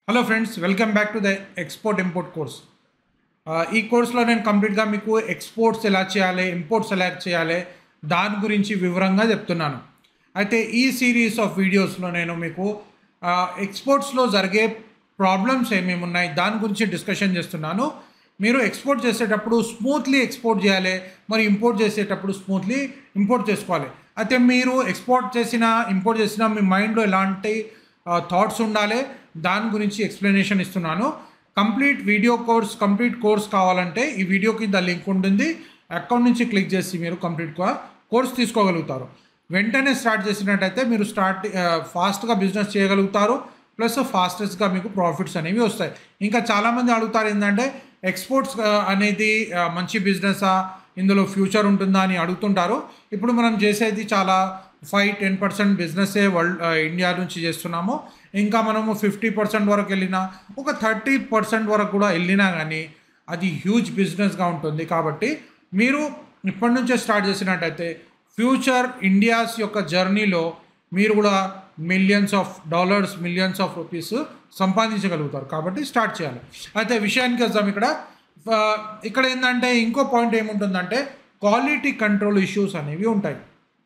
hello friends welcome back to the export import course ఈ కోర్స్లో నేను కంప్లీట్గా మీకు ఎక్స్పోర్ట్స్ ఎలా చేయాలి ఇంపోర్ట్స్ ఎలా చేయాలి దాని గురించి వివరంగా చెప్తున్నాను అయితే ఈ సిరీస్ ఆఫ్ వీడియోస్లో నేను మీకు ఎక్స్పోర్ట్స్లో జరిగే ప్రాబ్లమ్స్ ఏమేమి ఉన్నాయి దాని గురించి డిస్కషన్ చేస్తున్నాను మీరు ఎక్స్పోర్ట్ చేసేటప్పుడు స్మూత్లీ ఎక్స్పోర్ట్ చేయాలి మరి ఇంపోర్ట్ చేసేటప్పుడు స్మూత్లీ ఇంపోర్ట్ చేసుకోవాలి అయితే మీరు ఎక్స్పోర్ట్ చేసిన ఇంపోర్ట్ చేసిన మీ మైండ్లో ఎలాంటి థాట్స్ ఉండాలి దాని గురించి ఎక్స్ప్లెనేషన్ ఇస్తున్నాను complete video course complete course కావాలంటే ఈ వీడియో కింద లింక్ ఉంటుంది అకౌంట్ నుంచి క్లిక్ చేసి మీరు కంప్లీట్గా కోర్స్ తీసుకోగలుగుతారు వెంటనే స్టార్ట్ చేసినట్టయితే మీరు స్టార్ట్ ఫాస్ట్గా బిజినెస్ చేయగలుగుతారు ప్లస్ ఫాస్టెస్ట్గా మీకు ప్రాఫిట్స్ అనేవి వస్తాయి ఇంకా చాలామంది అడుగుతారు ఏంటంటే ఎక్స్పోర్ట్స్ అనేది ఆ, మంచి బిజినెసా ఇందులో ఫ్యూచర్ ఉంటుందా అని అడుగుతుంటారు ఇప్పుడు మనం చేసేది చాలా ఫైవ్ టెన్ పర్సెంట్ బిజినెసే వరల్డ్ ఇండియా నుంచి చేస్తున్నాము ఇంకా మనము ఫిఫ్టీ పర్సెంట్ వరకు వెళ్ళినా ఒక థర్టీ పర్సెంట్ వరకు కూడా వెళ్ళినా కానీ అది హ్యూజ్ బిజినెస్గా ఉంటుంది కాబట్టి మీరు ఇప్పటి నుంచే స్టార్ట్ చేసినట్టయితే ఫ్యూచర్ ఇండియాస్ యొక్క జర్నీలో మీరు కూడా millions of dollars millions of rupees సంపాదించగలుగుతారు కాబట్టి స్టార్ట్ చేయాలి అయితే విషయానికి వద్దాం ఇక్కడ ఆ, ఇక్కడ ఏంటంటే ఇంకో పాయింట్ ఏముంటుందంటే క్వాలిటీ కంట్రోల్ ఇష్యూస్ అనేవి ఉంటాయి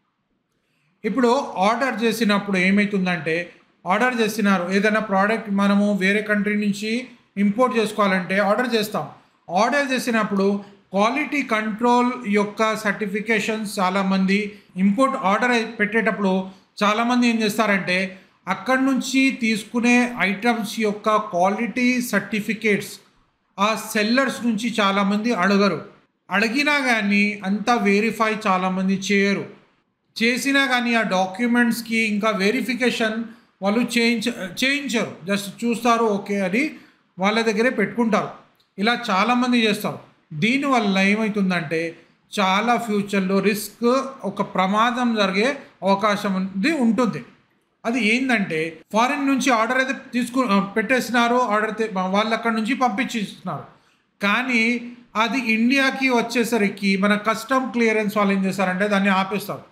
ఇప్పుడు ఆర్డర్ చేసినప్పుడు ఏమవుతుందంటే ఆర్డర్ చేసినారు ఏదైనా ప్రోడక్ట్ మనము వేరే కంట్రీ నుంచి ఇంపోర్ట్ చేసుకోవాలంటే ఆర్డర్ చేస్తాం ఆర్డర్ చేసినప్పుడు క్వాలిటీ కంట్రోల్ యొక్క సర్టిఫికేషన్స్ చాలామంది ఇంపోర్ట్ ఆర్డర్ పెట్టేటప్పుడు చాలామంది ఏం చేస్తారంటే అక్కడి నుంచి తీసుకునే ఐటమ్స్ యొక్క క్వాలిటీ సర్టిఫికేట్స్ ఆ సెల్లర్స్ నుంచి చాలామంది అడగరు అడిగినా కానీ అంతా వెరిఫై చాలామంది చేయరు చేసినా కానీ ఆ డాక్యుమెంట్స్కి ఇంకా వెరిఫికేషన్ వాళ్ళు చేయించ చేయించరు జస్ట్ చూస్తారు ఓకే అని వాళ్ళ దగ్గరే పెట్టుకుంటారు ఇలా చాలామంది చేస్తారు దీనివల్ల ఏమవుతుందంటే చాలా ఫ్యూచర్లో రిస్క్ ఒక ప్రమాదం జరిగే అవకాశం ఉంది ఉంటుంది అది ఏంటంటే ఫారిన్ నుంచి ఆర్డర్ అయితే తీసుకు పెట్టేసినారు ఆర్డర్ అయితే వాళ్ళు అక్కడ నుంచి పంపించిస్తున్నారు కానీ అది ఇండియాకి వచ్చేసరికి మన కస్టమ్ క్లియరెన్స్ వాళ్ళు ఏం చేస్తారంటే దాన్ని ఆపేస్తారు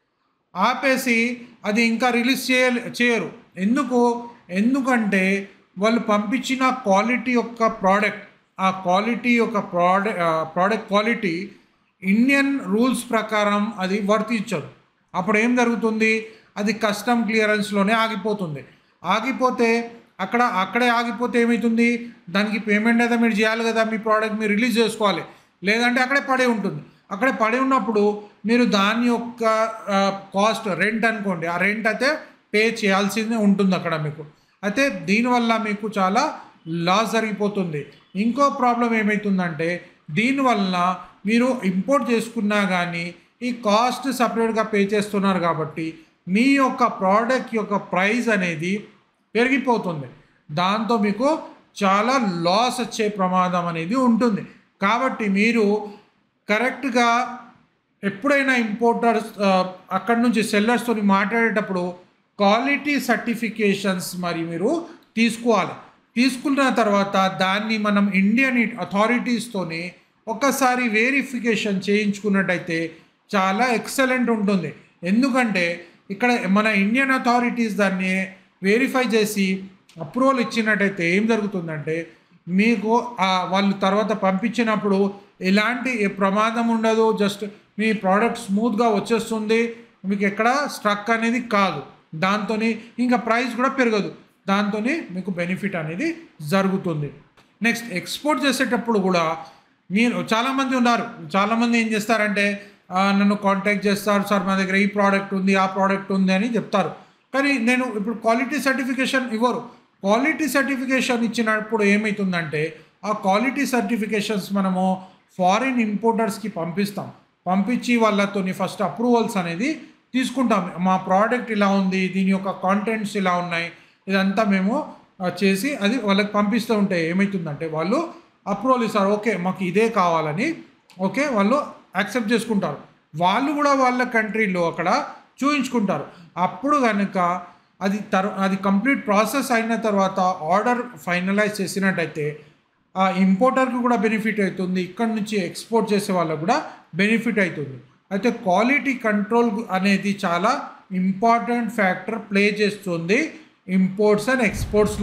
ఆపేసి అది ఇంకా రిలీజ్ చేయ చేయరు ఎందుకు ఎందుకంటే వాళ్ళు పంపించిన క్వాలిటీ యొక్క ప్రోడక్ట్ ఆ క్వాలిటీ యొక్క product product quality Indian rules ప్రకారం అది వర్తించదు అప్పుడు ఏం జరుగుతుంది అది కస్టమ్ క్లియరెన్స్లోనే ఆగిపోతుంది ఆగిపోతే అక్కడ అక్కడే ఆగిపోతే ఏమవుతుంది దానికి పేమెంట్ అయితే మీరు చేయాలి కదా మీ ప్రోడక్ట్ మీరు రిలీజ్ చేసుకోవాలి లేదంటే అక్కడే పడే ఉంటుంది అక్కడే పడి ఉన్నప్పుడు మీరు దాని యొక్క కాస్ట్ రెంట్ అనుకోండి ఆ రెంట్ అయితే పే చేయాల్సిందే ఉంటుంది అక్కడ మీకు అయితే దీనివల్ల మీకు చాలా లాస్ జరిగిపోతుంది ఇంకో ప్రాబ్లం ఏమవుతుందంటే దీనివల్ల మీరు ఇంపోర్ట్ చేసుకున్నా కానీ ఈ కాస్ట్ సపరేట్గా పే చేస్తున్నారు కాబట్టి మీ యొక్క ప్రోడక్ట్ యొక్క ప్రైస్ అనేది పెరిగిపోతుంది దాంతో మీకు చాలా లాస్ వచ్చే ప్రమాదం అనేది ఉంటుంది కాబట్టి మీరు కరెక్ట్గా ఎప్పుడైనా ఇంపోర్టర్స్ అక్కడి నుంచి సెల్లర్స్తో మాట్లాడేటప్పుడు క్వాలిటీ సర్టిఫికేషన్స్ మరి మీరు తీసుకోవాలి తీసుకున్న తర్వాత దాన్ని మనం ఇండియన్ అథారిటీస్తోని ఒకసారి వెరిఫికేషన్ చేయించుకున్నట్టయితే చాలా ఎక్సలెంట్ ఉంటుంది ఎందుకంటే ఇక్కడ మన ఇండియన్ అథారిటీస్ దాన్ని వెరిఫై చేసి అప్రూవల్ ఇచ్చినట్టయితే ఏం జరుగుతుందంటే మీకు ఆ వాళ్ళు తర్వాత పంపించినప్పుడు ఎలాంటి ఏ ప్రమాదం ఉండదు జస్ట్ మీ ప్రోడక్ట్ స్మూత్గా వచ్చేస్తుంది మీకు ఎక్కడ స్ట్రక్ అనేది కాదు దాంతో ఇంకా ప్రైస్ కూడా పెరగదు దాంతో మీకు బెనిఫిట్ అనేది జరుగుతుంది నెక్స్ట్ ఎక్స్పోర్ట్ చేసేటప్పుడు కూడా నేను చాలామంది ఉన్నారు చాలామంది ఏం చేస్తారంటే "ఆ, నన్ను కాంటాక్ట్ చేస్తారు సార్ మా దగ్గర ఈ ప్రోడక్ట్ ఉంది ఆ ప్రోడక్ట్ ఉంది అని చెప్తారు కానీ నేను ఇప్పుడు క్వాలిటీ సర్టిఫికేషన్ ఇవ్వరు క్వాలిటీ సర్టిఫికేషన్ ఇచ్చినప్పుడు ఏమవుతుందంటే ఆ క్వాలిటీ సర్టిఫికేషన్స్ మనము ఫారిన్ ఇంపోర్టర్స్కి పంపిస్తాం పంపించి వాళ్ళతోని ఫస్ట్ అప్రూవల్స్ అనేది తీసుకుంటాం మా ప్రోడక్ట్ ఇలా ఉంది దీని యొక్క కాంటెంట్స్ ఇలా ఉన్నాయి ఇదంతా మేము ఆ, చేసి అది వాళ్ళకి పంపిస్తూ ఉంటే ఏమవుతుందంటే వాళ్ళు అప్రూవల్ ఇస్తారు ఓకే మాకు ఇదే కావాలని ఓకే వాళ్ళు యాక్సెప్ట్ చేసుకుంటారు వాళ్ళు కూడా వాళ్ళ కంట్రీలో అక్కడ చూయించుకుంటారు అప్పుడు కనుక అది తర్ అది కంప్లీట్ ప్రాసెస్ అయిన తర్వాత ఆర్డర్ ఫైనలైజ్ చేసినట్టయితే ఆ ఇంపోర్టర్కి కూడా బెనిఫిట్ అవుతుంది ఇక్కడ నుంచి ఎక్స్పోర్ట్ చేసే వాళ్ళకు కూడా బెనిఫిట్ అవుతుంది అయితే క్వాలిటీ కంట్రోల్ అనేది చాలా ఇంపార్టెంట్ ఫ్యాక్టర్ ప్లే చేస్తుంది ఇంపోర్ట్స్ అండ్ ఎక్స్పోర్ట్స్లో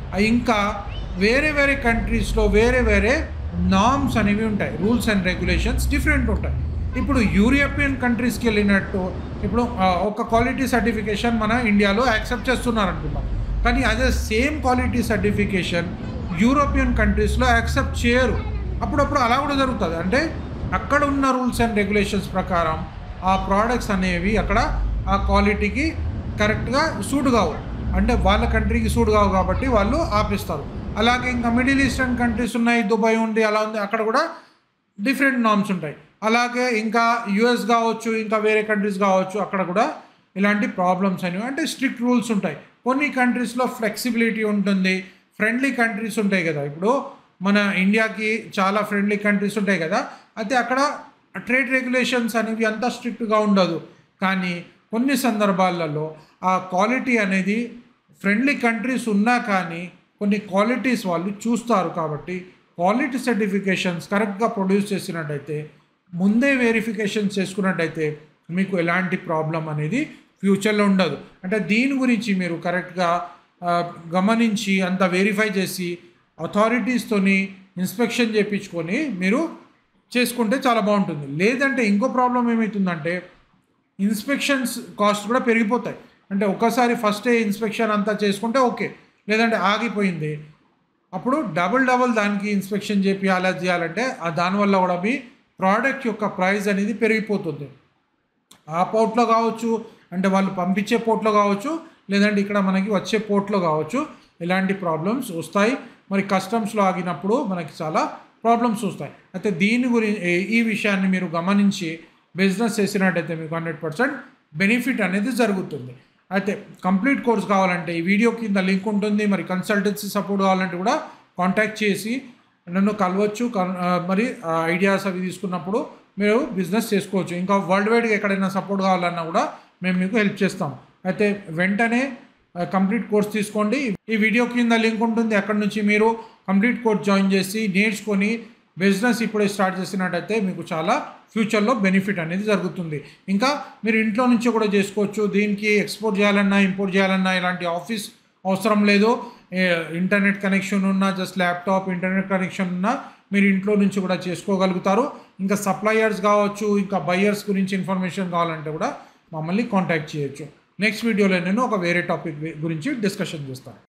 ఆ ఇంకా వేరే వేరే కంట్రీస్లో వేరే వేరే నామ్స్ అనేవి ఉంటాయి రూల్స్ అండ్ రెగ్యులేషన్స్ డిఫరెంట్ ఉంటాయి ఇప్పుడు యూరోపియన్ కంట్రీస్కి వెళ్ళినట్టు ఇప్పుడు ఆ, ఒక క్వాలిటీ సర్టిఫికేషన్ మన ఇండియాలో యాక్సెప్ట్ చేస్తున్నారు అనుకుంటాం కానీ అదే సేమ్ క్వాలిటీ సర్టిఫికేషన్ యూరోపియన్ కంట్రీస్లో యాక్సెప్ట్ చేయరు అప్పుడప్పుడు అలా కూడా జరుగుతుంది అంటే అక్కడ ఉన్న రూల్స్ అండ్ రెగ్యులేషన్స్ ప్రకారం ఆ ప్రోడక్ట్స్ అనేవి అక్కడ ఆ క్వాలిటీకి కరెక్ట్గా సూట్ కావు అంటే వాళ్ళ కంట్రీకి సూట్ కావు కాబట్టి వాళ్ళు ఆపిస్తారు అలాగే ఇంకా మిడిల్ ఈస్టర్న్ కంట్రీస్ ఉన్నాయి దుబాయ్ ఉంది అలా ఉంది అక్కడ కూడా డిఫరెంట్ నామ్స్ ఉంటాయి అలాగే ఇంకా యుఎస్ కావచ్చు ఇంకా వేరే కంట్రీస్ కావచ్చు అక్కడ కూడా ఇలాంటి ప్రాబ్లమ్స్ అనేవి అంటే స్ట్రిక్ట్ రూల్స్ ఉంటాయి కొన్ని కంట్రీస్లో ఫ్లెక్సిబిలిటీ ఉంటుంది ఫ్రెండ్లీ కంట్రీస్ ఉంటాయి కదా ఇప్పుడు మన ఇండియాకి చాలా ఫ్రెండ్లీ కంట్రీస్ ఉంటాయి కదా అయితే అక్కడ ట్రేడ్ రెగ్యులేషన్స్ అనేవి అంత స్ట్రిక్ట్గా ఉండదు కానీ కొన్ని సందర్భాలలో ఆ క్వాలిటీ అనేది ఫ్రెండ్లీ కంట్రీస్ ఉన్నా కానీ కొన్ని క్వాలిటీస్ వాళ్ళు చూస్తారు కాబట్టి క్వాలిటీ సర్టిఫికేషన్స్ కరెక్ట్గా ప్రొడ్యూస్ చేసినట్టయితే ముందే వెరిఫికేషన్ చేసుకున్నట్టయితే మీకు ఎలాంటి ప్రాబ్లం అనేది ఫ్యూచర్లో ఉండదు అంటే దీని గురించి మీరు కరెక్ట్గా ఆ, గమనించి అంత వెరిఫై చేసి అథారిటీస్తోని ఇన్స్పెక్షన్ చేయించుకొని మీరు చేసుకుంటే చాలా బాగుంటుంది లేదంటే ఇంకో ప్రాబ్లం ఏమవుతుందంటే ఇన్స్పెక్షన్స్ కాస్ట్ కూడా పెరిగిపోతాయి అంటే ఒకసారి ఫస్టే ఇన్స్పెక్షన్ అంతా చేసుకుంటే ఓకే లేదంటే ఆగిపోయింది అప్పుడు డబుల్ డబుల్ దానికి ఇన్స్పెక్షన్ చేయాలి అది చేయాలంటే ఆ దానివల్ల కూడా మీ ప్రోడక్ట్ యొక్క ప్రైస్ అనేది పెరిగిపోతుంది ఆ పోర్ట్లో కావచ్చు అంటే వాళ్ళు పంపించే పోర్ట్లో కావచ్చు లేదంటే ఇక్కడ మనకి వచ్చే పోర్ట్లో కావచ్చు ఇలాంటి ప్రాబ్లమ్స్ వస్తాయి మరి కస్టమ్స్లో ఆగినప్పుడు మనకి చాలా ప్రాబ్లమ్స్ వస్తాయి అయితే దీని గురించి ఈ విషయాన్ని మీరు గమనించి బిజినెస్ చేసినట్టయితే మీకు హండ్రెడ్ పర్సెంట్ బెనిఫిట్ అనేది జరుగుతుంది అయితే కంప్లీట్ కోర్స్ కావాలంటే ఈ వీడియో కింద లింక్ ఉంటుంది మరి కన్సల్టెన్సీ సపోర్ట్ కావాలంటే కూడా కాంటాక్ట్ చేసి నన్ను కలవచ్చు కన్- ఆ, మరి ఐడియాస్ అవి తీసుకున్నప్పుడు మీరు బిజినెస్ చేసుకోవచ్చు ఇంకా వరల్డ్ వైడ్గా ఎక్కడైనా సపోర్ట్ కావాలన్నా కూడా మేము మీకు హెల్ప్ చేస్తాం అయితే వెంటనే కంప్లీట్ కోర్స్ తీసుకోండి ఈ వీడియో కింద లింక్ ఉంటుంది అక్కడ నుంచి మీరు కంప్లీట్ కోర్స్ జాయిన్ చేసి నేర్చుకొని బిజినెస్ ఇప్పుడే స్టార్ట్ చేసినట్టయితే మీకు చాలా ఫ్యూచర్లో బెనిఫిట్ అనేది జరుగుతుంది ఇంకా మీరు ఇంట్లో నుంచి కూడా చేసుకోవచ్చు దీనికి ఎక్స్పోర్ట్ చేయాలన్నా ఇంపోర్ట్ చేయాలన్నా ఇలాంటి ఆఫీస్ అవసరం లేదు ఏ, ఇంటర్నెట్ కనెక్షన్ ఉన్నా జస్ట్ ల్యాప్టాప్ ఇంటర్నెట్ కనెక్షన్ ఉన్నా మీరు ఇంట్లో నుంచి కూడా చేసుకోగలుగుతారు ఇంకా సప్లయర్స్ కావచ్చు ఇంకా బయ్యర్స్ గురించి ఇన్ఫర్మేషన్ కావాలంటే కూడా మమ్మల్ని కాంటాక్ట్ చేయొచ్చు నెక్స్ట్ వీడియోలో నేను ఒక వేరే టాపిక్ గురించి డిస్కషన్ చేస్తాను